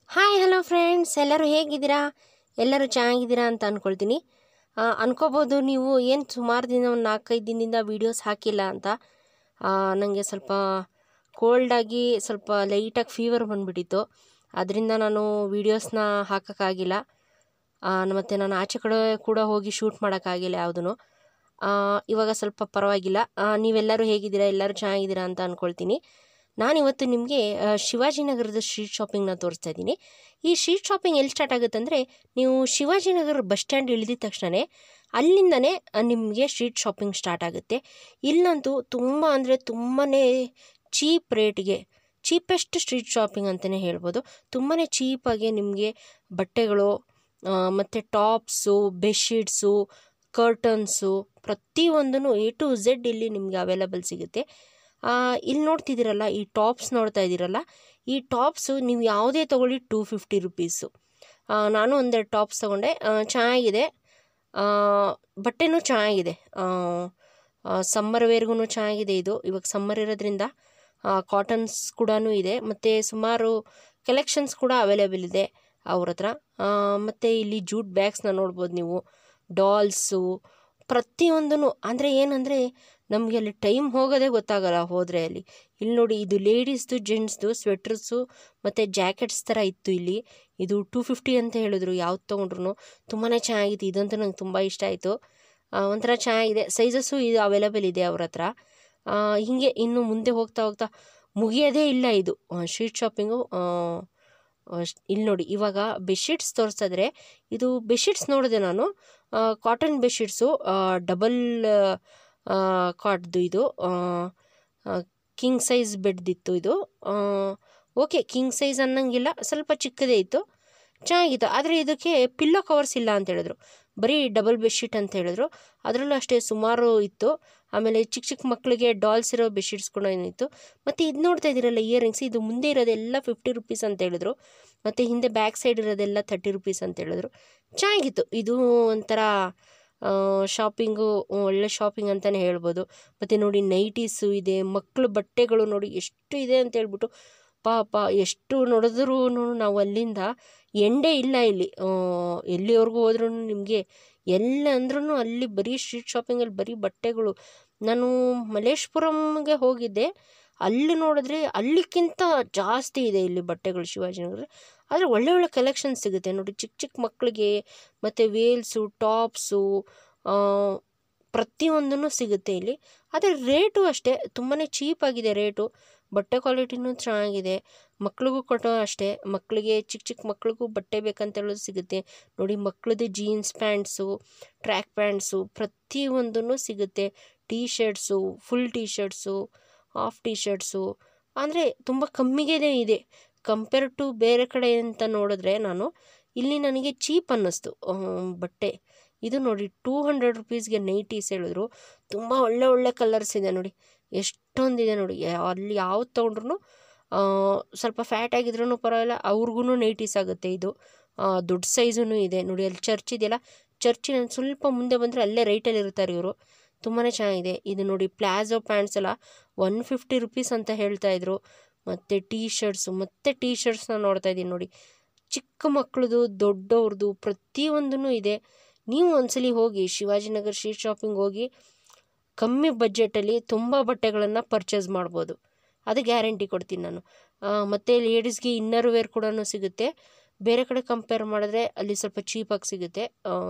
hi hello friends ಎಲ್ಲರೂ ಹೇಗಿದ್ದೀರಾ ಎಲ್ಲರೂ ಚೆನ್ನಾಗಿದ್ದೀರಾ ಅಂತ ಅಂದ್ಕೊಳ್ತೀನಿ ಆ, ಅನ್ಕೋಬೋದು ನೀವು ಏನು ಸುಮಾರು ದಿನ ಒಂದು ನಾಲ್ಕೈದು ದಿನದಿಂದ ವೀಡಿಯೋಸ್ ಹಾಕಿಲ್ಲ ಅಂತ ನನಗೆ ಸ್ವಲ್ಪ ಕೋಲ್ಡಾಗಿ ಸ್ವಲ್ಪ ಲೈಟಾಗಿ ಫೀವರ್ ಬಂದುಬಿಟ್ಟಿತ್ತು ಅದರಿಂದ ನಾನು ವೀಡಿಯೋಸ್ನ ಹಾಕೋಕ್ಕಾಗಿಲ್ಲ ಮತ್ತು ನಾನು ಆಚೆ ಕಡೆ ಕೂಡ ಹೋಗಿ ಶೂಟ್ ಮಾಡೋಕ್ಕಾಗಿಲ್ಲ ಯಾವುದೂ ಇವಾಗ ಸ್ವಲ್ಪ ಪರವಾಗಿಲ್ಲ ಆ, ನೀವೆಲ್ಲರೂ ಹೇಗಿದ್ದೀರಾ ಎಲ್ಲರೂ ಚೆನ್ನಾಗಿದ್ದೀರಾ ಅಂತ ಅಂದ್ಕೊಳ್ತೀನಿ ನಾನಿವತ್ತು ನಿಮಗೆ ಶಿವಾಜಿನಗರದ ಸ್ಟ್ರೀಟ್ ಶಾಪಿಂಗ್ನ ತೋರಿಸ್ತಾ ಇದ್ದೀನಿ ಈ ಸ್ಟ್ರೀಟ್ ಶಾಪಿಂಗ್ ಎಲ್ಲಿ ಸ್ಟಾರ್ಟ್ ಆಗುತ್ತೆ ಅಂದರೆ ನೀವು ಶಿವಾಜಿನಗರ ಬಸ್ ಸ್ಟ್ಯಾಂಡ್ ಇಳಿದಿದ ತಕ್ಷಣವೇ ಅಲ್ಲಿಂದನೇ ನಿಮಗೆ ಸ್ಟ್ರೀಟ್ ಶಾಪಿಂಗ್ ಸ್ಟಾರ್ಟ್ ಆಗುತ್ತೆ ಇಲ್ಲಂತೂ ತುಂಬ ಅಂದರೆ ತುಂಬಾ ಚೀಪ್ ರೇಟ್ಗೆ ಚೀಪೆಸ್ಟ್ ಸ್ಟ್ರೀಟ್ ಶಾಪಿಂಗ್ ಅಂತಲೇ ಹೇಳ್ಬೋದು ತುಂಬಾ ಚೀಪಾಗಿ ನಿಮಗೆ ಬಟ್ಟೆಗಳು ಮತ್ತು ಟಾಪ್ಸು ಬೆಡ್ಶೀಟ್ಸು ಕರ್ಟನ್ಸು ಪ್ರತಿಯೊಂದೂ ಎ ಟು ಝೆಡ್ ಇಲ್ಲಿ ನಿಮಗೆ ಅವೈಲಬಲ್ ಸಿಗುತ್ತೆ ಆ, ಇಲ್ಲಿ ನೋಡ್ತಿದ್ದೀರಲ್ಲ ಈ ಟಾಪ್ಸ್ ನೋಡ್ತಾ ಇದ್ದೀರಲ್ಲ ಈ ಟಾಪ್ಸು ನೀವು ಯಾವುದೇ ತೊಗೊಳ್ಳಿ ಟೂ ಫಿಫ್ಟಿ ರುಪೀಸು ನಾನು ಒಂದೆರಡು ಟಾಪ್ಸ್ ತೊಗೊಂಡೆ ಆ, ಚೆನ್ನಾಗಿದೆ ಆ, ಬಟ್ಟೆನೂ ಚೆನ್ನಾಗಿದೆ ಸಮ್ಮರ್ ವೇರ್ಗೂ ಚೆನ್ನಾಗಿದೆ ಇದು ಇವಾಗ ಸಮ್ಮರ್ ಇರೋದ್ರಿಂದ ಕಾಟನ್ಸ್ ಕೂಡ ಇದೆ ಮತ್ತು ಸುಮಾರು ಕಲೆಕ್ಷನ್ಸ್ ಕೂಡ ಅವೈಲೇಬಲ್ ಇದೆ ಅವ್ರ ಹತ್ರ ಮತ್ತು ಇಲ್ಲಿ ಜೂಟ್ ಬ್ಯಾಗ್ಸ್ನ ನೋಡ್ಬೋದು ನೀವು ಡಾಲ್ಸು ಪ್ರತಿಯೊಂದೂ ಅಂದರೆ ಏನಂದರೆ ನಮಗೆ ಅಲ್ಲಿ ಟೈಮ್ ಹೋಗೋದೇ ಗೊತ್ತಾಗಲ್ಲ ಹೋದರೆ ಅಲ್ಲಿ ಇಲ್ಲಿ ನೋಡಿ ಇದು ಲೇಡೀಸ್ದು ಜೆಂಟ್ಸ್ದು ಸ್ವೆಟ್ರಸ್ಸು ಮತ್ತು ಜಾಕೆಟ್ಸ್ ಥರ ಇತ್ತು ಇಲ್ಲಿ ಇದು ಟೂ ಫಿಫ್ಟಿ ಅಂತ ಹೇಳಿದ್ರು ಯಾವ್ದು ತೊಗೊಂಡ್ರು ತುಂಬಾ ಚೆನ್ನಾಗಿತ್ತು ಇದಂತೂ ನಂಗೆ ತುಂಬ ಇಷ್ಟ ಆಯಿತು ಒಂಥರ ಚೆನ್ನಾಗಿದೆ ಸೈಜಸ್ಸು ಇದು ಅವೈಲೇಬಲ್ ಇದೆ ಅವ್ರ ಹತ್ರ ಆ, ಹೀಗೆ ಇನ್ನು ಮುಂದೆ ಹೋಗ್ತಾ ಹೋಗ್ತಾ ಮುಗಿಯೋದೇ ಇಲ್ಲ ಇದು ಸ್ಟ್ರೀಟ್ ಶಾಪಿಂಗು ಇಲ್ಲಿ ನೋಡಿ ಇವಾಗ ಬೆಡ್ಶೀಟ್ಸ್ ತೋರಿಸ್ತಾ ಇದ್ರೆ ಇದು ಬೆಡ್ಶೀಟ್ಸ್ ನೋಡಿದೆ ನಾನು ಕಾಟನ್ ಬೆಡ್ಶೀಟ್ಸು ಡಬಲ್ ಕಾಟ್ದು ಇದು ಕಿಂಗ್ ಸೈಜ್ ಬೆಡ್ದಿತ್ತು ಇದು ಓಕೆ ಕಿಂಗ್ ಸೈಜ್ ಅನ್ನಂಗಿಲ್ಲ ಸ್ವಲ್ಪ ಚಿಕ್ಕದೇ ಇತ್ತು ಚೆನ್ನಾಗಿತ್ತು ಆದರೆ ಇದಕ್ಕೆ ಪಿಲ್ಲೋ ಕವರ್ಸ್ ಇಲ್ಲ ಅಂತ ಹೇಳಿದ್ರು ಬರೀ ಡಬಲ್ ಬೆಡ್ಶೀಟ್ ಅಂತ ಹೇಳಿದ್ರು ಅದರಲ್ಲೂ ಅಷ್ಟೇ ಸುಮಾರು ಇತ್ತು ಆಮೇಲೆ ಚಿಕ್ಕ ಚಿಕ್ಕ ಮಕ್ಕಳಿಗೆ ಡಾಲ್ಸ್ ಇರೋ ಬೆಡ್ಶೀಟ್ಸ್ ಕೂಡ ಏನಿತ್ತು ಮತ್ತು ಇದು ನೋಡ್ತಾ ಇದ್ದೀರಲ್ಲ ಇಯರಿಂಗ್ಸ್ ಇದು ಮುಂದೆ ಇರೋದೆಲ್ಲ ಫಿಫ್ಟಿ ರುಪೀಸ್ ಅಂತ ಹೇಳಿದ್ರು ಮತ್ತು ಹಿಂದೆ ಬ್ಯಾಕ್ ಸೈಡ್ ಇರೋದೆಲ್ಲ ತರ್ಟಿ ರುಪೀಸ್ ಅಂತ ಹೇಳಿದ್ರು ಚೆನ್ನಾಗಿತ್ತು ಇದು ಒಂಥರ ಶಾಪಿಂಗು ಒಳ್ಳೆ ಶಾಪಿಂಗ್ ಅಂತಲೇ ಹೇಳ್ಬೋದು ಮತ್ತು ನೋಡಿ ನೈಟೀಸು ಇದೆ ಮಕ್ಕಳು ಬಟ್ಟೆಗಳು ನೋಡಿ ಎಷ್ಟು ಇದೆ ಅಂತ ಹೇಳ್ಬಿಟ್ಟು ಪಾಪ ಎಷ್ಟು ನೋಡಿದ್ರೂ ನಾವು ಅಲ್ಲಿಂದ ಎಂಡೇ ಇಲ್ಲ ಇಲ್ಲಿ ಆ, ಎಲ್ಲಿವರೆಗೂ ಹೋದ್ರೂ ನಿಮಗೆ ಎಲ್ಲ ಅಂದ್ರೂ ಅಲ್ಲಿ ಬರೀ ಸ್ಟ್ರೀಟ್ ಶಾಪಿಂಗಲ್ಲಿ ಬರೀ ಬಟ್ಟೆಗಳು ನಾನು ಮಲ್ಲೇಶ್ಪುರಂಗೆ ಹೋಗಿದ್ದೆ ಅಲ್ಲಿ ನೋಡಿದ್ರೆ ಅಲ್ಲಿಕ್ಕಿಂತ ಜಾಸ್ತಿ ಇದೆ ಇಲ್ಲಿ ಬಟ್ಟೆಗಳು ಶಿವಾಜಿನಗರ ಆದರೆ ಒಳ್ಳೆ ಒಳ್ಳೆ ಕಲೆಕ್ಷನ್ ಸಿಗುತ್ತೆ ನೋಡಿ ಚಿಕ್ಕ ಚಿಕ್ಕ ಮಕ್ಕಳಿಗೆ ಮತ್ತು ವೇಲ್ಸು ಟಾಪ್ಸು ಪ್ರತಿಯೊಂದೂ ಸಿಗುತ್ತೆ ಇಲ್ಲಿ ಆದರೆ ರೇಟು ಅಷ್ಟೇ ತುಂಬಾ ಚೀಪಾಗಿದೆ ರೇಟು ಬಟ್ಟೆ ಕ್ವಾಲಿಟಿನೂ ಚೆನ್ನಾಗಿದೆ ಮಕ್ಳಿಗೂ ಕೊಟ್ಟೋ ಅಷ್ಟೇ ಮಕ್ಕಳಿಗೆ ಚಿಕ್ಕ ಚಿಕ್ಕ ಮಕ್ಳಿಗೂ ಬಟ್ಟೆ ಬೇಕಂತ ಹೇಳೋದು ಸಿಗುತ್ತೆ ನೋಡಿ ಮಕ್ಕಳದ್ದು ಜೀನ್ಸ್ ಪ್ಯಾಂಟ್ಸು ಟ್ರ್ಯಾಕ್ ಪ್ಯಾಂಟ್ಸು ಪ್ರತಿಯೊಂದೂ ಸಿಗುತ್ತೆ T shirts full T shirts half T shirts ಅಂದರೆ ತುಂಬ ಕಮ್ಮಿಗೆ ಇದೆ ಕಂಪೇರ್ ಟು ಬೇರೆ ಕಡೆ ಅಂತ ನೋಡಿದ್ರೆ ನಾನು ಇಲ್ಲಿ ನನಗೆ ಚೀಪ್ ಅನ್ನಿಸ್ತು ಆ, ಬಟ್ಟೆ ಇದು ನೋಡಿ ಟೂ ಹಂಡ್ರೆಡ್ ರುಪೀಸ್ಗೆ ನೈಟೀಸ್ ಹೇಳಿದ್ರು ತುಂಬ ಒಳ್ಳೆ ಒಳ್ಳೆ ಕಲರ್ಸ್ ಇದೆ ನೋಡಿ ಎಷ್ಟೊಂದಿದೆ ನೋಡಿ ಯಾ- ಅಲ್ಲಿ ಯಾವ್ದು ತೊಗೊಂಡ್ರು ಸ್ವಲ್ಪ ಫ್ಯಾಟ್ ಆಗಿದ್ರೂ ಪರವಾಗಿಲ್ಲ ಅವ್ರಿಗೂ ನೈಟೀಸ್ ಆಗುತ್ತೆ ಇದು ಆ, ದೊಡ್ಡ ಸೈಜೂ ಇದೆ ನೋಡಿ ಅಲ್ಲಿ ಚರ್ಚ್ ಇದೆಯಲ್ಲ ಚರ್ಚಿನ ಸ್ವಲ್ಪ ಮುಂದೆ ಬಂದರೆ ಅಲ್ಲೇ ರೈಟಲ್ಲಿ ಇರ್ತಾರೆ ಇವರು ತುಂಬಾ ಚೆನ್ನಾಗಿದೆ ಇದು ನೋಡಿ ಪ್ಲಾಜೋ ಪ್ಯಾಂಟ್ಸ್ ಎಲ್ಲ ಒನ್ ಫಿಫ್ಟಿ ರುಪೀಸ್ ಅಂತ ಹೇಳ್ತಾ ಇದ್ರು ಮತ್ತು ಟೀ ಶರ್ಟ್ಸು ಮತ್ತು ಟೀ ಶರ್ಟ್ಸ್ನ ನೋಡ್ತಾ ಇದ್ದೀನಿ ನೋಡಿ ಚಿಕ್ಕ ಮಕ್ಕಳದು ದೊಡ್ಡವ್ರದ್ದು ಪ್ರತಿಯೊಂದೂ ಇದೆ ನೀವು ಒಂದ್ಸಲಿ ಹೋಗಿ ಶಿವಾಜಿನಗರ್ ಸ್ಟ್ರೀಟ್ ಶಾಪಿಂಗ್ ಹೋಗಿ ಕಮ್ಮಿ ಬಜೆಟಲ್ಲಿ ತುಂಬ ಬಟ್ಟೆಗಳನ್ನು ಪರ್ಚೇಸ್ ಮಾಡ್ಬೋದು ಅದು ಗ್ಯಾರಂಟಿ ಕೊಡ್ತೀನಿ ನಾನು ಮತ್ತು ಲೇಡೀಸ್ಗೆ ಇನ್ನರ್ ವೇರ್ ಕೂಡ ಸಿಗುತ್ತೆ ಬೇರೆ ಕಡೆ ಕಂಪೇರ್ ಮಾಡಿದ್ರೆ ಅಲ್ಲಿ ಸ್ವಲ್ಪ ಚೀಪಾಗಿ ಸಿಗುತ್ತೆ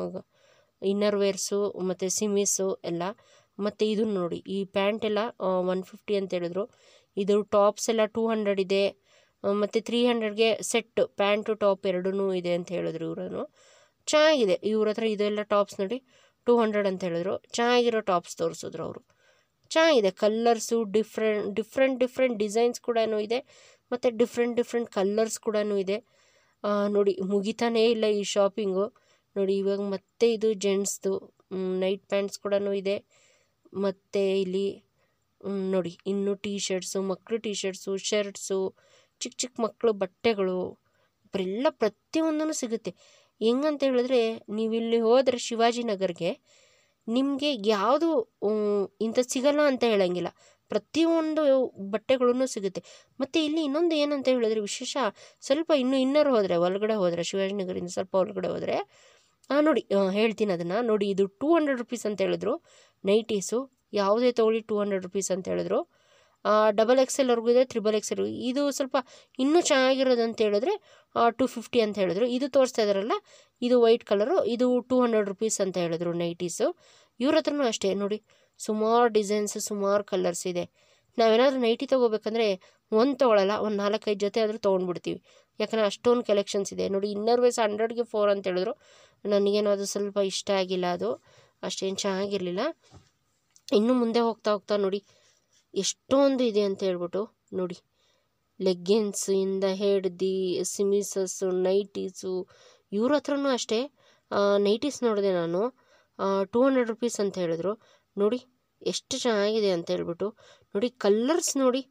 ಇನ್ನರ್ ವೇರ್ಸು ಮತ್ತು ಸಿಮಿಸು ಎಲ್ಲ ಮತ್ತು ಇದು ನೋಡಿ ಈ ಪ್ಯಾಂಟ್ ಎಲ್ಲ ಒನ್ ಫಿಫ್ಟಿ ಅಂತ ಹೇಳಿದ್ರು ಇದು ಟಾಪ್ಸ್ ಎಲ್ಲ ಟೂ ಹಂಡ್ರೆಡ್ ಇದೆ ಮತ್ತು ತ್ರೀ ಹಂಡ್ರೆಡ್ಗೆ ಸೆಟ್ ಪ್ಯಾಂಟು ಟಾಪ್ ಎರಡೂ ಇದೆ ಅಂತ ಹೇಳಿದ್ರು ಇವರು ಚೆನ್ನಾಗಿದೆ ಇವ್ರ ಹತ್ರ ಇದೆಲ್ಲ ಟಾಪ್ಸ್ ನೋಡಿ ಟೂ ಹಂಡ್ರೆಡ್ ಅಂತ ಹೇಳಿದ್ರು ಚೆನ್ನಾಗಿರೋ ಟಾಪ್ಸ್ ತೋರಿಸಿದ್ರು ಅವರು ಚೆನ್ನಾಗಿದೆ colours different different different designs ಕೂಡ ಇದೆ ಮತ್ತು ಡಿಫ್ರೆಂಟ್ ಡಿಫ್ರೆಂಟ್ ಕಲ್ಲರ್ಸ್ ಕೂಡ ಇದೆ ಆ, ನೋಡಿ ಮುಗಿತಾನೇ ಇಲ್ಲ ಈ ಶಾಪಿಂಗು ನೋಡಿ ಇವಾಗ ಮತ್ತೆ ಇದು ಜೆಂಟ್ಸ್ದು ನೈಟ್ ಪ್ಯಾಂಟ್ಸ್ ಕೂಡ ಇದೆ ಮತ್ತು ಇಲ್ಲಿ ಮ್, ನೋಡಿ ಇನ್ನು ಟೀ ಶರ್ಟ್ಸು ಮಕ್ಕಳು ಟೀ ಶರ್ಟ್ಸು ಶರ್ಟ್ಸು ಚಿಕ್ಕ ಚಿಕ್ಕ ಮಕ್ಕಳು ಬಟ್ಟೆಗಳು ಎಲ್ಲ ಪ್ರತಿಯೊಂದೂ ಸಿಗುತ್ತೆ ಹೆಂಗಂತ ಹೇಳಿದ್ರೆ ನೀವಿಲ್ಲಿ ಹೋದರೆ ಶಿವಾಜಿನಗರ್ಗೆ ನಿಮಗೆ ಯಾವುದು ಇಂಥದ್ದು ಸಿಗಲ್ಲ ಅಂತ ಹೇಳಂಗಿಲ್ಲ ಪ್ರತಿಯೊಂದು ಬಟ್ಟೆಗಳೂ ಸಿಗುತ್ತೆ ಮತ್ತು ಇಲ್ಲಿ ಇನ್ನೊಂದು ಏನಂತ ಹೇಳಿದ್ರೆ ವಿಶೇಷ ಸ್ವಲ್ಪ ಇನ್ನೂ ಇನ್ನರ್ ಹೋದರೆ ಒಳಗಡೆ ಹೋದರೆ ಶಿವಾಜಿನಗರಿಂದ ಸ್ವಲ್ಪ ಒಳಗಡೆ ಹೋದರೆ ಹಾಂ ನೋಡಿ ಆ, ಹೇಳ್ತೀನಿ ಅದನ್ನು ನೋಡಿ ಇದು ಟೂ ಹಂಡ್ರೆಡ್ ರುಪೀಸ್ ಅಂತ ಹೇಳಿದ್ರು ನೈಟೀಸು ಯಾವುದೇ ತೊಗೊಳ್ಳಿ ಟೂ ಹಂಡ್ರೆಡ್ ರುಪೀಸ್ ಅಂತ ಹೇಳಿದ್ರು ಡಬಲ್ ಎಕ್ಸ್ ಎಲ್ವರೆಗೂ ಇದೆ ತ್ರಿಬಲ್ ಎಕ್ಸ್ ಎಲ್ ಇದು ಸ್ವಲ್ಪ ಇನ್ನೂ ಚೆನ್ನಾಗಿರೋದು ಅಂತ ಹೇಳಿದ್ರೆ ಟು ಫಿಫ್ಟಿ ಅಂತ ಹೇಳಿದ್ರು ಇದು ತೋರಿಸ್ತಾ ಇದ್ದಾರಲ್ಲ ಇದು ವೈಟ್ ಕಲರು ಇದು ಟೂ ಹಂಡ್ರೆಡ್ ರುಪೀಸ್ ಅಂತ ಹೇಳಿದ್ರು ನೈಟೀಸು ಇವ್ರ ಹತ್ರನೂ ಅಷ್ಟೇ ನೋಡಿ ಸುಮಾರು ಡಿಸೈನ್ಸ್ ಸುಮಾರು ಕಲರ್ಸ್ ಇದೆ ನಾವೇನಾದ್ರೂ ನೈಟಿ ತೊಗೋಬೇಕಂದ್ರೆ ಒಂದು ತೊಗೊಳಲ್ಲ ಒಂದು ನಾಲ್ಕೈದು ಜೊತೆ ಆದರೂ ತೊಗೊಂಡ್ಬಿಡ್ತೀವಿ ಯಾಕಂದರೆ ಅಷ್ಟೊಂದು ಕಲೆಕ್ಷನ್ಸ್ ಇದೆ ನೋಡಿ ಇನ್ನರ್ ವೇಸ್ ಹಂಡ್ರೆಡ್ಗೆ ಫೋರ್ ಅಂತ ಹೇಳಿದ್ರು ನನಗೇನೋ ಅದು ಸ್ವಲ್ಪ ಇಷ್ಟ ಆಗಿಲ್ಲ ಅದು ಅಷ್ಟೇನು ಚೆನ್ನಾಗಿರಲಿಲ್ಲ ಇನ್ನು ಮುಂದೆ ಹೋಗ್ತಾ ಹೋಗ್ತಾ ನೋಡಿ ಎಷ್ಟೊಂದು ಇದೆ ಅಂತ ಹೇಳ್ಬಿಟ್ಟು ನೋಡಿ ಲೆಗ್ಗಿನ್ಸ್ ಇಂದ ಹಿಡ್ದು ಸಿಮಿಸಸ್ಸು ನೈಟೀಸು ಇವ್ರ ಹತ್ರನೂ ಅಷ್ಟೇ ನೈಟೀಸ್ ನೋಡಿದೆ ನಾನು ಟೂ ಹಂಡ್ರೆಡ್ ರುಪೀಸ್ ಅಂತ ಹೇಳಿದ್ರು ನೋಡಿ ಎಷ್ಟು ಚೆನ್ನಾಗಿದೆ ಅಂತ ಹೇಳ್ಬಿಟ್ಟು ನೋಡಿ ಕಲ್ಲರ್ಸ್ ನೋಡಿ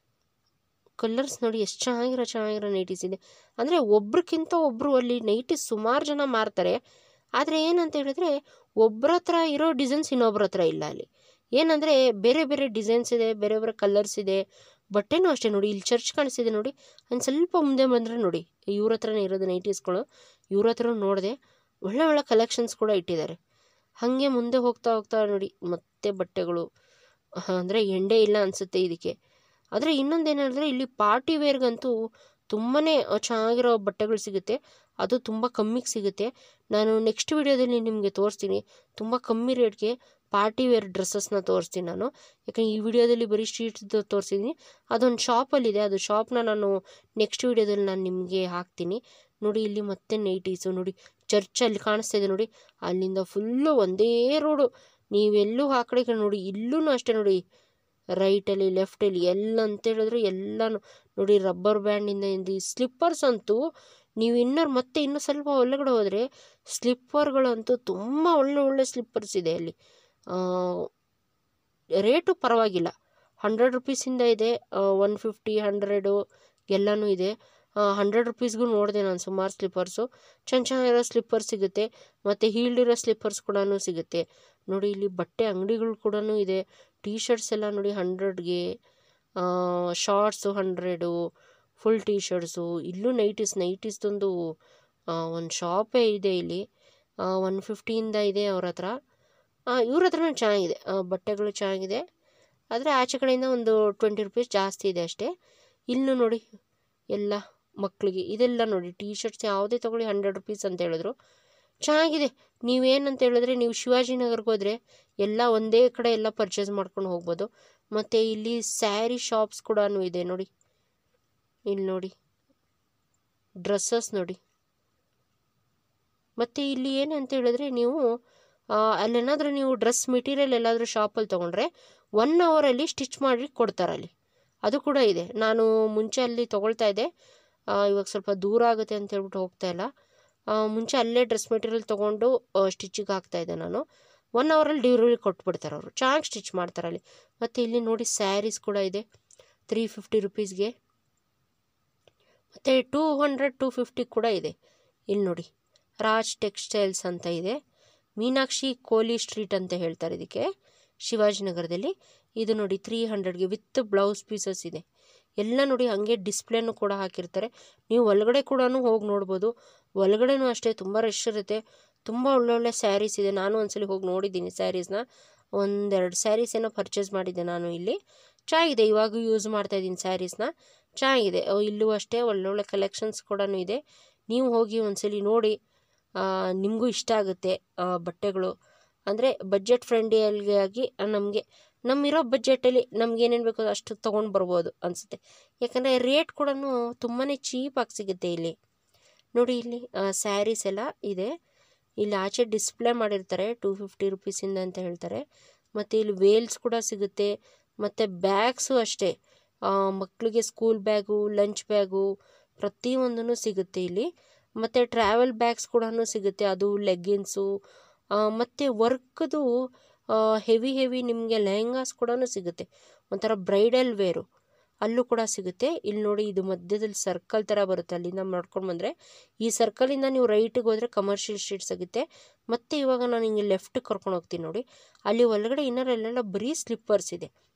ಕಲರ್ಸ್ ನೋಡಿ ಎಷ್ಟು ಚೆನ್ನಾಗಿರೋ ಚೆನ್ನಾಗಿರೋ ನೈಟೀಸ್ ಇದೆ ಅಂದರೆ ಒಬ್ರಿಗಿಂತ ಒಬ್ಬರು ಅಲ್ಲಿ ನೈಟೀಸ್ ಸುಮಾರು ಜನ ಮಾರ್ತಾರೆ ಆದರೆ ಏನಂತ ಹೇಳಿದ್ರೆ ಒಬ್ಬರ ಹತ್ರ ಇರೋ ಡಿಸೈನ್ಸ್ ಇನ್ನೊಬ್ರ ಹತ್ರ ಇಲ್ಲ ಅಲ್ಲಿ ಏನಂದರೆ ಬೇರೆ ಬೇರೆ ಡಿಸೈನ್ಸ್ ಇದೆ ಬೇರೆ ಬೇರೆ ಕಲರ್ಸ್ ಇದೆ ಬಟ್ಟೆನೂ ಅಷ್ಟೇ ನೋಡಿ ಇಲ್ಲಿ ಚರ್ಚ್ ಕಾಣಿಸ್ತಿದೆ ನೋಡಿ ಒಂದು ಸ್ವಲ್ಪ ಮುಂದೆ ಬಂದರೆ ನೋಡಿ ಇವ್ರ ಹತ್ರನೇ ಇರೋದು ನೈಟೀಸ್ಗಳು ಇವ್ರ ಹತ್ರ ನೋಡಿದೆ ಒಳ್ಳೆ ಒಳ್ಳೆ ಕಲೆಕ್ಷನ್ಸ್ ಕೂಡ ಇಟ್ಟಿದ್ದಾರೆ ಹಾಗೆ ಮುಂದೆ ಹೋಗ್ತಾ ಹೋಗ್ತಾ ನೋಡಿ ಮತ್ತೆ ಬಟ್ಟೆಗಳು ಅಂದರೆ ಎಂಡೇ ಇಲ್ಲ ಅನಿಸುತ್ತೆ ಇದಕ್ಕೆ ಆದರೆ ಇನ್ನೊಂದು ಹೇಳಿದ್ರೆ ಇಲ್ಲಿ ಪಾರ್ಟಿ ವೇರ್ಗಂತೂ ತುಂಬಾ ಚೆನ್ನಾಗಿರೋ ಬಟ್ಟೆಗಳು ಸಿಗುತ್ತೆ ಅದು ತುಂಬ ಕಮ್ಮಿಗೆ ಸಿಗುತ್ತೆ ನಾನು ನೆಕ್ಸ್ಟ್ ವಿಡಿಯೋದಲ್ಲಿ ನಿಮಗೆ ತೋರಿಸ್ತೀನಿ ತುಂಬ ಕಮ್ಮಿ ರೇಟ್ಗೆ ಪಾರ್ಟಿ ವೇರ್ ಡ್ರೆಸ್ಸಸ್ನ ತೋರಿಸ್ತೀನಿ ನಾನು ಯಾಕಂದ್ರೆ ಈ ವಿಡಿಯೋದಲ್ಲಿ ಬರೀ ಸ್ಟ್ರೀಟ್ದು ತೋರಿಸಿದ್ದೀನಿ ಅದೊಂದು ಶಾಪಲ್ಲಿದೆ ಅದು ಶಾಪ್ನ ನಾನು ನೆಕ್ಸ್ಟ್ ವಿಡಿಯೋದಲ್ಲಿ ನಾನು ನಿಮಗೆ ಹಾಕ್ತೀನಿ ನೋಡಿ ಇಲ್ಲಿ ಮತ್ತೆ ನೈಟೀಸು ನೋಡಿ ಚರ್ಚಲ್ಲಿ ಕಾಣಿಸ್ತಾ ಇದೆ ನೋಡಿ ಅಲ್ಲಿಂದ ಫುಲ್ಲು ಒಂದೇ ರೋಡು ನೀವೆಲ್ಲೂ ಆ ಕಡೆ ಈ ಕಡೆ ನೋಡಿ ಇಲ್ಲೂ ಅಷ್ಟೇ ನೋಡಿ ರೈಟಲ್ಲಿ ಲೆಫ್ಟಲ್ಲಿ ಎಲ್ಲ ಅಂತ ಹೇಳಿದ್ರೆ ಎಲ್ಲನೂ ನೋಡಿ ರಬ್ಬರ್ ಬ್ಯಾಂಡಿಂದ ಇಂದ ಸ್ಲಿಪ್ಪರ್ಸ್ ಅಂತೂ ನೀವು ಇನ್ನರ್ ಮತ್ತೆ ಇನ್ನೂ ಸ್ವಲ್ಪ ಒಳಗಡೆ ಹೋದರೆ ಸ್ಲಿಪ್ಪರ್ಗಳಂತೂ ತುಂಬ ಒಳ್ಳೆ ಒಳ್ಳೆ ಸ್ಲಿಪ್ಪರ್ಸ್ ಇದೆ ಅಲ್ಲಿ ರೇಟು ಪರವಾಗಿಲ್ಲ ಹಂಡ್ರೆಡ್ ರುಪೀಸಿಂದ ಇದೆ ಒನ್ ಫಿಫ್ಟಿ ಹಂಡ್ರೆಡು ಎಲ್ಲನೂ ಇದೆ ಹಂಡ್ರೆಡ್ ರುಪೀಸ್ಗೂ ನೋಡಿದೆ ನಾನು ಸುಮಾರು ಸ್ಲಿಪ್ಪರ್ಸು ಚೆನ್ನ ಚೆನ್ನಾಗಿರೋ ಸ್ಲಿಪ್ಪರ್ಸ್ ಸಿಗುತ್ತೆ ಮತ್ತು ಹೀಲ್ಡಿರೋ ಸ್ಲಿಪ್ಪರ್ಸ್ ಕೂಡ ಸಿಗುತ್ತೆ ನೋಡಿ ಇಲ್ಲಿ ಬಟ್ಟೆ ಅಂಗಡಿಗಳು ಕೂಡ ಇದೆ ಟೀ ಶರ್ಟ್ಸ್ ಎಲ್ಲ ನೋಡಿ ಹಂಡ್ರೆಡ್ಗೆ shorts hundred full T shirts ಇಲ್ಲೂ ನೈಟೀಸ್ ನೈಟೀಸ್ದೊಂದು ಒಂದು ಶಾಪೇ ಇದೆ ಇಲ್ಲಿ ಒನ್ ಫಿಫ್ಟಿಯಿಂದ ಇದೆ ಅವ್ರ ಹತ್ರ ಇವ್ರ ಹತ್ರನೂ ಚೆನ್ನಾಗಿದೆ ಆ, ಬಟ್ಟೆಗಳು ಚೆನ್ನಾಗಿದೆ ಆದರೆ ಆಚೆ ಕಡೆಯಿಂದ ಒಂದು ಟ್ವೆಂಟಿ ರುಪೀಸ್ ಜಾಸ್ತಿ ಇದೆ ಅಷ್ಟೇ ಇಲ್ಲೂ ನೋಡಿ ಎಲ್ಲ ಮಕ್ಕಳಿಗೆ ಇದೆಲ್ಲ ನೋಡಿ ಟೀ ಶರ್ಟ್ಸ್ ಯಾವುದೇ ತೊಗೊಳ್ಳಿ ಹಂಡ್ರೆಡ್ ರುಪೀಸ್ ಅಂತ ಹೇಳಿದ್ರು ಚೆನ್ನಾಗಿದೆ ನೀವೇನಂತ ಹೇಳಿದ್ರೆ ನೀವು ಶಿವಾಜಿನಗರ್ಗೆ ಹೋದರೆ ಎಲ್ಲ ಒಂದೇ ಕಡೆ ಎಲ್ಲ ಪರ್ಚೇಸ್ ಮಾಡ್ಕೊಂಡು ಹೋಗ್ಬೋದು ಮತ್ತು ಇಲ್ಲಿ ಸ್ಯಾರಿ ಶಾಪ್ಸ್ ಕೂಡ ಇದೆ ನೋಡಿ ಇಲ್ಲಿ ನೋಡಿ ಡ್ರೆಸ್ಸಸ್ ನೋಡಿ ಮತ್ತು ಇಲ್ಲಿ ಏನಂತ ಹೇಳಿದ್ರೆ ನೀವು ಆ, ಅಲ್ಲೇನಾದರೂ ನೀವು ಡ್ರೆಸ್ ಮೆಟೀರಿಯಲ್ ಎಲ್ಲಾದರೂ ಶಾಪಲ್ಲಿ ತೊಗೊಂಡ್ರೆ ಒನ್ ಅವರಲ್ಲಿ ಸ್ಟಿಚ್ ಮಾಡಿ ಕೊಡ್ತಾರೆ ಅಲ್ಲಿ ಅದು ಕೂಡ ಇದೆ ನಾನು ಮುಂಚೆ ಅಲ್ಲಿ ತೊಗೊಳ್ತಾ ಇದ್ದೆ ಆ, ಇವಾಗ ಸ್ವಲ್ಪ ದೂರ ಆಗುತ್ತೆ ಅಂತ ಹೇಳ್ಬಿಟ್ಟು ಹೋಗ್ತಾ ಇಲ್ಲ ಆ, ಮುಂಚೆ ಅಲ್ಲೇ ಡ್ರೆಸ್ ಮೆಟೀರಿಯಲ್ ತೊಗೊಂಡು ಸ್ಟಿಚಿಗೆ ಹಾಕ್ತಾಯಿದ್ದೆ ನಾನು ಒನ್ ಅವರಲ್ಲಿ ಡೆಲಿವರಿ ಕೊಟ್ಬಿಡ್ತಾರೆ ಅವರು ಚೆನ್ನಾಗಿ ಸ್ಟಿಚ್ ಮಾಡ್ತಾರೆ ಅಲ್ಲಿ ಮತ್ತು ಇಲ್ಲಿ ನೋಡಿ ಸ್ಯಾರೀಸ್ ಕೂಡ ಇದೆ ತ್ರೀ ಫಿಫ್ಟಿ ರುಪೀಸ್ಗೆ ಮತ್ತು ಟೂ ಹಂಡ್ರೆಡ್ ಟೂ ಫಿಫ್ಟಿ ಕೂಡ ಇದೆ ಇಲ್ಲಿ ನೋಡಿ ರಾಜ್ ಟೆಕ್ಸ್ಟೈಲ್ಸ್ ಅಂತ ಇದೆ ಮೀನಾಕ್ಷಿ ಕೋಲಿ ಸ್ಟ್ರೀಟ್ ಅಂತ ಹೇಳ್ತಾರೆ ಇದಕ್ಕೆ ಶಿವಾಜಿನಗರದಲ್ಲಿ ಇದು ನೋಡಿ ತ್ರೀ ಹಂಡ್ರೆಡ್ಗೆ ವಿತ್ ಬ್ಲೌಸ್ ಪೀಸಸ್ ಇದೆ ಎಲ್ಲ ನೋಡಿ ಹಾಗೆ ಡಿಸ್ಪ್ಲೇನು ಕೂಡ ಹಾಕಿರ್ತಾರೆ ನೀವು ಒಳಗಡೆ ಕೂಡ ಹೋಗಿ ನೋಡ್ಬೋದು ಒಳಗಡೆನೂ ಅಷ್ಟೇ ತುಂಬ ರಶ್ ಇರುತ್ತೆ ತುಂಬ ಒಳ್ಳೊಳ್ಳೆ ಸ್ಯಾರೀಸ್ ಇದೆ ನಾನು ಒಂದ್ಸಲಿ ಹೋಗಿ ನೋಡಿದ್ದೀನಿ ಸ್ಯಾರೀಸ್ನ ಒಂದೆರಡು ಸ್ಯಾರೀಸ್ ಏನೋ ಪರ್ಚೇಸ್ ಮಾಡಿದ್ದೆ ನಾನು ಇಲ್ಲಿ ಚೆನ್ನಾಗಿದೆ ಇವಾಗೂ ಯೂಸ್ ಮಾಡ್ತಾ ಇದ್ದೀನಿ ಸ್ಯಾರೀಸ್ನ ಚೆನ್ನಾಗಿದೆ ಅವು ಇಲ್ಲೂ ಅಷ್ಟೇ ಒಳ್ಳೊಳ್ಳೆ ಕಲೆಕ್ಷನ್ಸ್ ಕೂಡ ಇದೆ ನೀವು ಹೋಗಿ ಒಂದ್ಸಲಿ ನೋಡಿ ನಿಮಗೂ ಇಷ್ಟ ಆಗುತ್ತೆ ಆ, ಬಟ್ಟೆಗಳು ಅಂದರೆ ಬಜೆಟ್ ಫ್ರೆಂಡ್ಲಿಯಾಗಿ ನಮಗೆ ನಮ್ಮಿರೋ ಬಜೆಟಲ್ಲಿ ನಮ್ಗೆ ಏನೇನು ಬೇಕೋ ಅಷ್ಟು ತೊಗೊಂಡು ಬರ್ಬೋದು ಅನಿಸುತ್ತೆ ಯಾಕಂದರೆ ರೇಟ್ ಕೂಡ ತುಂಬಾ ಚೀಪಾಗಿ ಸಿಗುತ್ತೆ ಇಲ್ಲಿ ನೋಡಿ ಇಲ್ಲಿ ಸ್ಯಾರೀಸ್ ಎಲ್ಲ ಇದೆ ಇಲ್ಲಿ ಆಚೆ ಡಿಸ್ಪ್ಲೇ ಮಾಡಿರ್ತಾರೆ ಟೂ ಫಿಫ್ಟಿ ರುಪೀಸಿಂದ ಅಂತ ಹೇಳ್ತಾರೆ ಮತ್ತು ಇಲ್ಲಿ ವೇಲ್ಸ್ ಕೂಡ ಸಿಗುತ್ತೆ ಮತ್ತು ಬ್ಯಾಗ್ಸು ಅಷ್ಟೇ ಆ, ಮಕ್ಕಳಿಗೆ ಸ್ಕೂಲ್ ಬ್ಯಾಗು ಲಂಚ್ ಬ್ಯಾಗು ಪ್ರತಿಯೊಂದೂ ಸಿಗುತ್ತೆ ಇಲ್ಲಿ ಮತ್ತು ಟ್ರಾವೆಲ್ ಬ್ಯಾಗ್ಸ್ ಕೂಡ ಸಿಗುತ್ತೆ ಅದು ಲೆಗ್ಗಿನ್ಸು ಮತ್ತು ವರ್ಕ್ದು ಹೆವಿ ಹೆವಿ ನಿಮಗೆ ಲೆಹಂಗಾಸ್ ಕೂಡ ಸಿಗುತ್ತೆ ಒಂಥರ ಬ್ರೈಡಲ್ ವೇರು ಅಲ್ಲೂ ಕೂಡ ಸಿಗುತ್ತೆ ಇಲ್ಲಿ ನೋಡಿ ಇದು ಮಧ್ಯದಲ್ಲಿ ಸರ್ಕಲ್ ಥರ ಬರುತ್ತೆ ಅಲ್ಲಿಂದ ಮಾಡ್ಕೊಂಡು ಬಂದರೆ ಈ ಸರ್ಕಲಿಂದ ನೀವು ರೈಟಿಗೆ ಹೋದರೆ ಕಮರ್ಷಿಯಲ್ ಸ್ಟ್ರೀಟ್ ಸಿಗುತ್ತೆ ಮತ್ತು ಇವಾಗ ನಾನು ಹಿಂಗೆ ಲೆಫ್ಟ್ ಕರ್ಕೊಂಡು ಹೋಗ್ತೀನಿ ನೋಡಿ ಅಲ್ಲಿ ಒಳಗಡೆ ಇನ್ನರಲ್ಲೆಲ್ಲ ಬರೀ ಸ್ಲಿಪ್ಪರ್ಸ್ ಇದೆ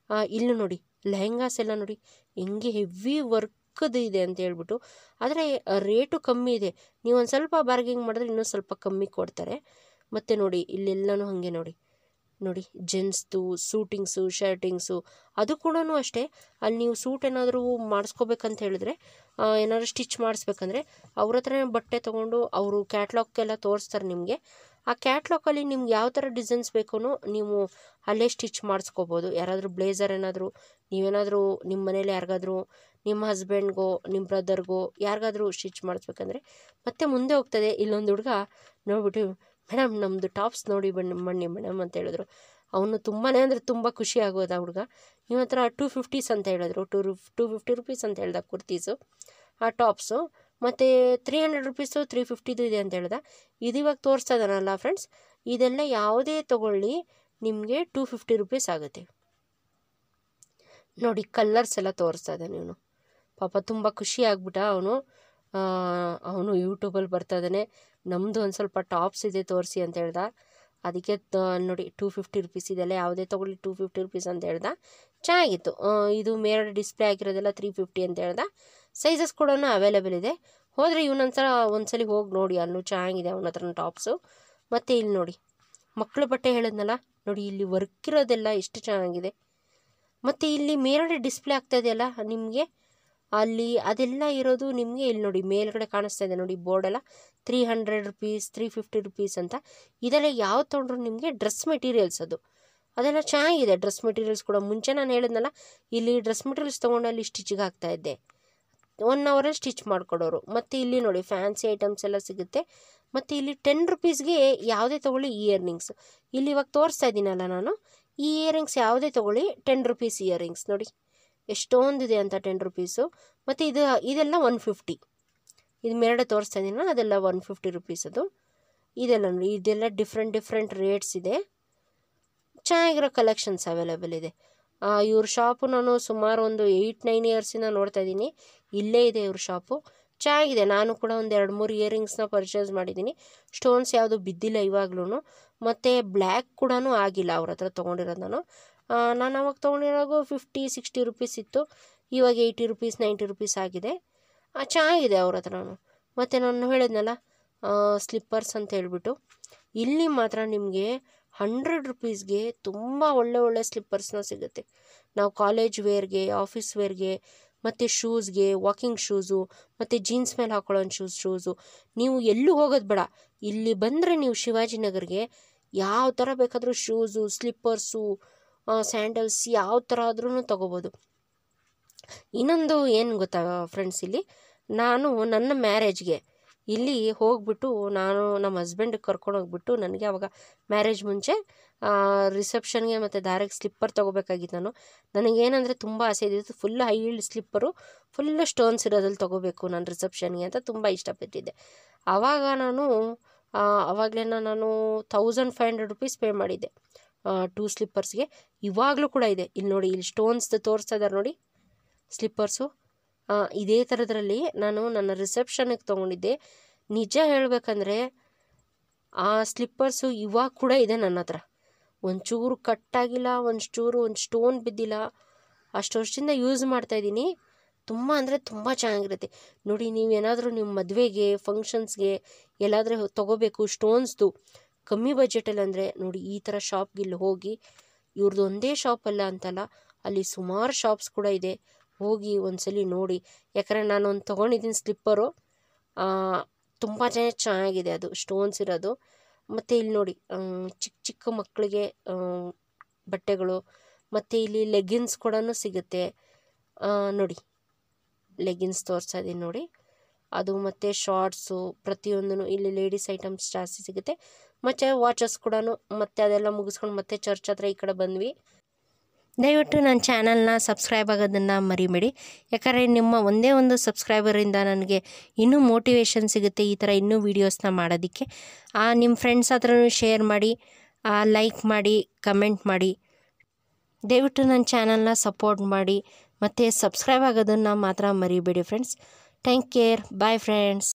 ಇಲ್ಲಿ ನೋಡಿ ಲೆಹೆಂಗಾಸ್ ಎಲ್ಲ ನೋಡಿ ಹೆಂಗೆ ಹೆವಿ ವರ್ಕ್ದು ಇದೆ ಅಂತ ಹೇಳ್ಬಿಟ್ಟು ಆದರೆ ರೇಟು ಕಮ್ಮಿ ಇದೆ ನೀವು ಒಂದು ಸ್ವಲ್ಪ ಬಾರ್ಗಿಂಗ್ ಮಾಡಿದ್ರೆ ಇನ್ನೂ ಸ್ವಲ್ಪ ಕಮ್ಮಿ ಕೊಡ್ತಾರೆ ಮತ್ತು ನೋಡಿ ಇಲ್ಲೆಲ್ಲನೂ ಹಾಗೆ ನೋಡಿ ನೋಡಿ ಜೆಂಟ್ಸ್ದು ಸೂಟಿಂಗ್ಸು ಶರ್ಟಿಂಗ್ಸು ಅದು ಕೂಡ ಅಷ್ಟೇ ಅಲ್ಲಿ ನೀವು ಸೂಟ್ ಏನಾದರೂ ಮಾಡಿಸ್ಕೋಬೇಕಂತ ಹೇಳಿದ್ರೆ ಏನಾದ್ರು ಸ್ಟಿಚ್ ಮಾಡಿಸ್ಬೇಕಂದ್ರೆ ಅವ್ರ ಹತ್ರನೇ ಬಟ್ಟೆ ತೊಗೊಂಡು ಅವರು ಕ್ಯಾಟ್ಲಾಗ್ಗೆಲ್ಲ ತೋರಿಸ್ತಾರೆ ನಿಮಗೆ ಆ ಕ್ಯಾಟ್ಲಾಗಲ್ಲಿ ನಿಮ್ಗೆ ಯಾವ ಥರ ಡಿಸೈನ್ಸ್ ಬೇಕು ನೀವು ಅಲ್ಲೇ ಸ್ಟಿಚ್ ಮಾಡಿಸ್ಕೋಬೋದು ಯಾರಾದರೂ ಬ್ಲೇಸರ್ ಏನಾದರೂ ನೀವೇನಾದರೂ ನಿಮ್ಮ ಮನೇಲಿ ಯಾರಿಗಾದ್ರೂ ನಿಮ್ಮ ಹಸ್ಬೆಂಡ್ಗೋ ನಿಮ್ಮ ಬ್ರದರ್ಗೋ ಯಾರಿಗಾದ್ರೂ ಸ್ಟಿಚ್ ಮಾಡಿಸ್ಬೇಕಂದ್ರೆ ಮತ್ತೆ ಮುಂದೆ ಹೋಗ್ತದೆ ಇಲ್ಲೊಂದು ಹುಡುಗ ನೋಡ್ಬಿಟ್ಟು ಮೇಡಮ್ ನಮ್ಮದು ಟಾಪ್ಸ್ ನೋಡಿ ಬನ್ನಿ ಬನ್ನಿ ಮೇಡಮ್ ಅಂತ ಹೇಳಿದ್ರು ಅವನು ತುಂಬಾ ಅಂದರೆ ತುಂಬ ಖುಷಿ ಆಗೋದು ಆ ಹುಡುಗ ನಿಮ್ಮ ಹತ್ರ ಟೂ ಫಿಫ್ಟೀಸ್ ಅಂತ ಹೇಳಿದ್ರು ಟೂ ರು ಟೂ ಫಿಫ್ಟಿ ರುಪೀಸ್ ಅಂತ ಹೇಳ್ದ ಕುರ್ತೀಸು ಆ ಟಾಪ್ಸು ಮತ್ತು ತ್ರೀ ಹಂಡ್ರೆಡ್ ರುಪೀಸು ತ್ರೀ ಫಿಫ್ಟಿದು ಇದೆ ಅಂತ ಹೇಳ್ದ ಇದು ಇವಾಗ ತೋರಿಸ್ತಾ ಇದ್ದಾನಲ್ಲ ಫ್ರೆಂಡ್ಸ್ ಇದೆಲ್ಲ ಯಾವುದೇ ತೊಗೊಳ್ಳಿ ನಿಮಗೆ ಟೂ ಫಿಫ್ಟಿ ರುಪೀಸ್ ಆಗುತ್ತೆ ನೋಡಿ ಕಲ್ಲರ್ಸ್ ಎಲ್ಲ ತೋರಿಸ್ತಾ ಇದ್ದಾನೆ ಇವನು ಪಾಪ ತುಂಬ ಖುಷಿ ಆಗ್ಬಿಟ್ಟ ಅವನು ಅವನು ಯೂಟ್ಯೂಬಲ್ಲಿ ಬರ್ತಾ ಇದ್ದಾನೆ ನಮ್ಮದು ಒಂದು ಸ್ವಲ್ಪ ಟಾಪ್ಸ್ ಇದೆ ತೋರಿಸಿ ಅಂತ ಹೇಳ್ದ ಅದಕ್ಕೆ ನೋಡಿ ಟೂ ಫಿಫ್ಟಿ ರುಪೀಸ್ ಇದೆಲ್ಲ ಯಾವುದೇ ತೊಗೊಳ್ಳಿ ಟೂ ಫಿಫ್ಟಿ ರುಪೀಸ್ ಅಂತ ಹೇಳ್ದ ಚೆನ್ನಾಗಿತ್ತು ಇದು ಮೇಲ್ಗಡೆ ಡಿಸ್ಪ್ಲೇ ಆಗಿರೋದೆಲ್ಲ ತ್ರೀ ಫಿಫ್ಟಿ ಅಂತ ಹೇಳ್ದ ಸೈಜಸ್ ಕೂಡ ಅವೈಲೇಬಲ್ ಇದೆ ಹೋದರೆ ಇವನೊಂದ್ಸಲ ಒಂದ್ಸಲಿ ಹೋಗಿ ನೋಡಿ ಅಲ್ಲೂ ಚೆನ್ನಾಗಿದೆ ಅವನ ಹತ್ರ ಟಾಪ್ಸು ಮತ್ತು ಇಲ್ಲಿ ನೋಡಿ ಮಕ್ಕಳು ಬಟ್ಟೆ ಹೇಳಿದ್ನಲ್ಲ ನೋಡಿ ಇಲ್ಲಿ ವರ್ಕ್ ಇರೋದೆಲ್ಲ ಎಷ್ಟು ಚೆನ್ನಾಗಿದೆ ಮತ್ತು ಇಲ್ಲಿ ಮೇಲ್ಗಡೆ ಡಿಸ್ಪ್ಲೇ ಆಗ್ತಾ ಇದೆಯಲ್ಲ ನಿಮಗೆ ಅಲ್ಲಿ ಅದೆಲ್ಲ ಇರೋದು ನಿಮಗೆ ಇಲ್ಲಿ ನೋಡಿ ಮೇಲ್ಗಡೆ ಕಾಣಿಸ್ತಾ ಇದೆ ನೋಡಿ ಬೋರ್ಡೆಲ್ಲ three hundred rupees three fifty rupees ಅಂತ ಇದೆಲ್ಲ ಯಾವ ತೊಗೊಂಡ್ರು ನಿಮಗೆ ಡ್ರೆಸ್ ಮೆಟೀರಿಯಲ್ಸ್ ಅದು ಅದೆಲ್ಲ ಚೆನ್ನಾಗಿದೆ ಡ್ರೆಸ್ ಮೆಟೀರಿಯಲ್ಸ್ ಕೂಡ ಮುಂಚೆ ನಾನು ಹೇಳಿದ್ನಲ್ಲ ಇಲ್ಲಿ ಡ್ರೆಸ್ ಮೆಟೀರಿಯಲ್ಸ್ ತೊಗೊಂಡು ಅಲ್ಲಿ ಸ್ಟಿಚಿಗೆ ಹಾಕ್ತಾ ಇದ್ದೆ ಒನ್ ಅವರಲ್ಲಿ ಸ್ಟಿಚ್ ಮಾಡಿಕೊಡೋರು ಮತ್ತು ಇಲ್ಲಿ ನೋಡಿ ಫ್ಯಾನ್ಸಿ ಐಟಮ್ಸ್ ಎಲ್ಲ ಸಿಗುತ್ತೆ ಮತ್ತು ಇಲ್ಲಿ ಟೆನ್ ರುಪೀಸ್ಗೆ ಯಾವುದೇ ತೊಗೊಳ್ಳಿ ಇಯರಿಂಗ್ಸ್ ಇಲ್ಲಿ ಇವಾಗ ತೋರಿಸ್ತಾ ಇದ್ದೀನಲ್ಲ ನಾನು ಈ ಇಯರಿಂಗ್ಸ್ ಯಾವುದೇ ತೊಗೊಳ್ಳಿ ಟೆನ್ ರುಪೀಸ್ ಇಯರಿಂಗ್ಸ್ ನೋಡಿ ಎಷ್ಟೊಂದಿದೆ ಅಂತ ಟೆನ್ ರುಪೀಸು ಮತ್ತು ಇದು ಇದೆಲ್ಲ ಒನ್ ಫಿಫ್ಟಿ ಇದು ಮೇಲ್ಗಡೆ ತೋರಿಸ್ತಾ ಇದ್ದೀನಲ್ಲ ಅದೆಲ್ಲ ಒನ್ ಫಿಫ್ಟಿ ರುಪೀಸ್ ಅದು ಇದೆಲ್ಲ ನೋಡಿ ಇದೆಲ್ಲ ಡಿಫ್ರೆಂಟ್ ಡಿಫ್ರೆಂಟ್ ರೇಟ್ಸ್ ಇದೆ ಚೆನ್ನಾಗಿರೋ ಕಲೆಕ್ಷನ್ಸ್ ಅವೈಲೇಬಲ್ ಇದೆ ಇವ್ರ ಶಾಪು ನಾನು ಸುಮಾರು ಒಂದು ಏಯ್ಟ್ ನೈನ್ ಇಯರ್ಸಿಂದ ನೋಡ್ತಾ ಇದ್ದೀನಿ ಇಲ್ಲೇ ಇದೆ ಇವ್ರ ಶಾಪು ಚೆನ್ನಾಗಿದೆ ನಾನು ಕೂಡ ಒಂದು ಎರಡು ಮೂರು ಇಯರಿಂಗ್ಸ್ನ ಪರ್ಚೇಸ್ ಮಾಡಿದ್ದೀನಿ ಸ್ಟೋನ್ಸ್ ಯಾವುದು ಬಿದ್ದಿಲ್ಲ ಇವಾಗ್ಲೂ ಮತ್ತು ಬ್ಲ್ಯಾಕ್ ಕೂಡ ಆಗಿಲ್ಲ ಅವ್ರ ಹತ್ರ ತೊಗೊಂಡಿರೋದು ನಾನು ನಾನು ಅವಾಗ ತೊಗೊಂಡಿರೋದು ಫಿಫ್ಟಿ ಸಿಕ್ಸ್ಟಿ ರುಪೀಸ್ ಇತ್ತು ಇವಾಗ ಏಯ್ಟಿ ರುಪೀಸ್ ನೈಂಟಿ ರುಪೀಸ್ ಆಗಿದೆ ಚೆನ್ನಾಗಿದೆ ಅವ್ರ ಹತ್ರ ನಾನು ಮತ್ತು ನಾನು ಹೇಳಿದ್ನಲ್ಲ ಸ್ಲಿಪ್ಪರ್ಸ್ ಅಂತ ಹೇಳ್ಬಿಟ್ಟು ಇಲ್ಲಿ ಮಾತ್ರ ನಿಮಗೆ ಹಂಡ್ರೆಡ್ ರುಪೀಸ್ಗೆ ತುಂಬ ಒಳ್ಳೆ ಒಳ್ಳೆ ಸ್ಲಿಪ್ಪರ್ಸ್ನ ಸಿಗುತ್ತೆ ನಾವು ಕಾಲೇಜ್ ವೇರ್ಗೆ ಆಫೀಸ್ ವೇರ್ಗೆ ಮತ್ತು ಶೂಸ್ಗೆ ವಾಕಿಂಗ್ ಶೂಸು ಮತ್ತು ಜೀನ್ಸ್ ಮೇಲೆ ಹಾಕೊಳ್ಳೋ ಶೂಸ್ ಶೂಸು ನೀವು ಎಲ್ಲೂ ಹೋಗೋದು ಬೇಡ ಇಲ್ಲಿ ಬಂದರೆ ನೀವು ಶಿವಾಜಿನಗರ್ಗೆ ಯಾವ ಥರ ಬೇಕಾದರೂ ಶೂಸು ಸ್ಲಿಪ್ಪರ್ಸು ಸ್ಯಾಂಡಲ್ಸ್ ಯಾವ ಥರ ಆದ್ರೂ ತೊಗೋಬೋದು ಇನ್ನೊಂದು ಏನು ಗೊತ್ತಾ ಫ್ರೆಂಡ್ಸ್ ಇಲ್ಲಿ ನಾನು ನನ್ನ ಮ್ಯಾರೇಜ್ಗೆ ಇಲ್ಲಿ ಹೋಗ್ಬಿಟ್ಟು ನಾನು ನಮ್ಮ ಹಸ್ಬೆಂಡಿಗೆ ಕರ್ಕೊಂಡು ಹೋಗ್ಬಿಟ್ಟು ನನಗೆ ಅವಾಗ ಮ್ಯಾರೇಜ್ ಮುಂಚೆ ರಿಸೆಪ್ಷನ್ಗೆ ಮತ್ತು ದಾರಿಗೆ ಸ್ಲಿಪ್ಪರ್ ತೊಗೋಬೇಕಾಗಿತ್ತು ನಾನು ನನಗೇನಂದರೆ ತುಂಬ ಆಸೆ ಇದ್ದಿತ್ತು full high heeled slipper full stones ಇರೋದ್ರಲ್ಲಿ ತೊಗೋಬೇಕು ನಾನು ರಿಸೆಪ್ಷನ್ಗೆ ಅಂತ ತುಂಬ ಇಷ್ಟಪಟ್ಟಿದ್ದೆ ಆವಾಗ ನಾನು ಆವಾಗಲೇ ನಾನು thousand five hundred rupees pay ಮಾಡಿದ್ದೆ ಟೂ ಸ್ಲಿಪ್ಪರ್ಸ್ಗೆ ಇವಾಗಲೂ ಕೂಡ ಇದೆ ಇಲ್ಲಿ ನೋಡಿ ಇಲ್ಲಿ ಸ್ಟೋನ್ಸ್ದು ತೋರಿಸ್ತಾ ಇದ್ದಾರೆ ನೋಡಿ ಸ್ಲಿಪ್ಪರ್ಸು ಇದೇ ಥರದ್ರಲ್ಲಿ ನಾನು ನನ್ನ ರಿಸೆಪ್ಷನ್ಗೆ ತೊಗೊಂಡಿದ್ದೆ ನಿಜ ಹೇಳಬೇಕಂದ್ರೆ ಆ ಸ್ಲಿಪ್ಪರ್ಸು ಇವಾಗ ಕೂಡ ಇದೆ ನನ್ನ ಹತ್ರ ಒಂಚೂರು ಕಟ್ಟಾಗಿಲ್ಲ ಒಂದು ಚೂರು ಒಂದು ಸ್ಟೋನ್ ಬಿದ್ದಿಲ್ಲ ಅಷ್ಟು ವರ್ಷದಿಂದ ಯೂಸ್ ಮಾಡ್ತಾಯಿದ್ದೀನಿ ತುಂಬ ಅಂದರೆ ತುಂಬ ಚೆನ್ನಾಗಿರುತ್ತೆ ನೋಡಿ ನೀವೇನಾದರೂ ನಿಮ್ಮ ಮದುವೆಗೆ ಫಂಕ್ಷನ್ಸ್ಗೆ ಎಲ್ಲಾದರೂ ತೊಗೋಬೇಕು ಸ್ಟೋನ್ಸ್ದು ಕಮ್ಮಿ ಬಜೆಟಲ್ಲಿ ಅಂದರೆ ನೋಡಿ ಈ ಥರ ಶಾಪ್ಗೆ ಇಲ್ಲಿ ಹೋಗಿ ಇವ್ರದ್ದು ಒಂದೇ ಶಾಪಲ್ಲ ಅಂತಲ್ಲ ಅಲ್ಲಿ ಸುಮಾರು ಶಾಪ್ಸ್ ಕೂಡ ಇದೆ ಹೋಗಿ ಒಂದ್ಸಲಿ ನೋಡಿ ಯಾಕಂದರೆ ನಾನು ಒಂದು ತೊಗೊಂಡಿದ್ದೀನಿ ಸ್ಲಿಪ್ಪರು ತುಂಬ ಚೆನ್ನಾಗಿದೆ ಅದು ಸ್ಟೋನ್ಸ್ ಇರೋದು ಮತ್ತು ಇಲ್ಲಿ ನೋಡಿ ಚಿಕ್ಕ ಚಿಕ್ಕ ಮಕ್ಕಳಿಗೆ ಬಟ್ಟೆಗಳು ಮತ್ತು ಇಲ್ಲಿ ಲೆಗಿನ್ಸ್ ಕೂಡ ಸಿಗುತ್ತೆ ನೋಡಿ ಲೆಗಿನ್ಸ್ ತೋರಿಸ್ತಾ ಇದ್ದೀನಿ ನೋಡಿ ಅದು ಮತ್ತು ಶಾರ್ಟ್ಸು ಪ್ರತಿಯೊಂದೂ ಇಲ್ಲಿ ಲೇಡೀಸ್ ಐಟಮ್ಸ್ ಜಾಸ್ತಿ ಸಿಗುತ್ತೆ ಮತ್ತು ವಾಚಸ್ ಕೂಡ ಮತ್ತೆ ಅದೆಲ್ಲ ಮುಗಿಸ್ಕೊಂಡು ಮತ್ತೆ ಚರ್ಚ್ ಹತ್ರ ಈ ಕಡೆ ಬಂದ್ವಿ ದಯವಿಟ್ಟು ನನ್ನ ಚಾನಲ್ನ ಸಬ್ಸ್ಕ್ರೈಬ್ ಆಗೋದನ್ನು ಮರಿಬೇಡಿ ಯಾಕಂದರೆ ನಿಮ್ಮ ಒಂದೇ ಒಂದು ಸಬ್ಸ್ಕ್ರೈಬರಿಂದ ನನಗೆ ಇನ್ನೂ ಮೋಟಿವೇಶನ್ ಸಿಗುತ್ತೆ ಈ ಥರ ಇನ್ನೂ ವೀಡಿಯೋಸ್ನ ಮಾಡೋದಕ್ಕೆ ನಿಮ್ಮ ಫ್ರೆಂಡ್ಸ್ ಹತ್ರನೂ ಶೇರ್ ಮಾಡಿ ಲೈಕ್ ಮಾಡಿ ಕಮೆಂಟ್ ಮಾಡಿ ದಯವಿಟ್ಟು ನನ್ನ ಚಾನಲ್ನ ಸಪೋರ್ಟ್ ಮಾಡಿ ಮತ್ತು ಸಬ್ಸ್ಕ್ರೈಬ್ ಆಗೋದನ್ನು ಮಾತ್ರ ಮರಿಬೇಡಿ friends thank care bye friends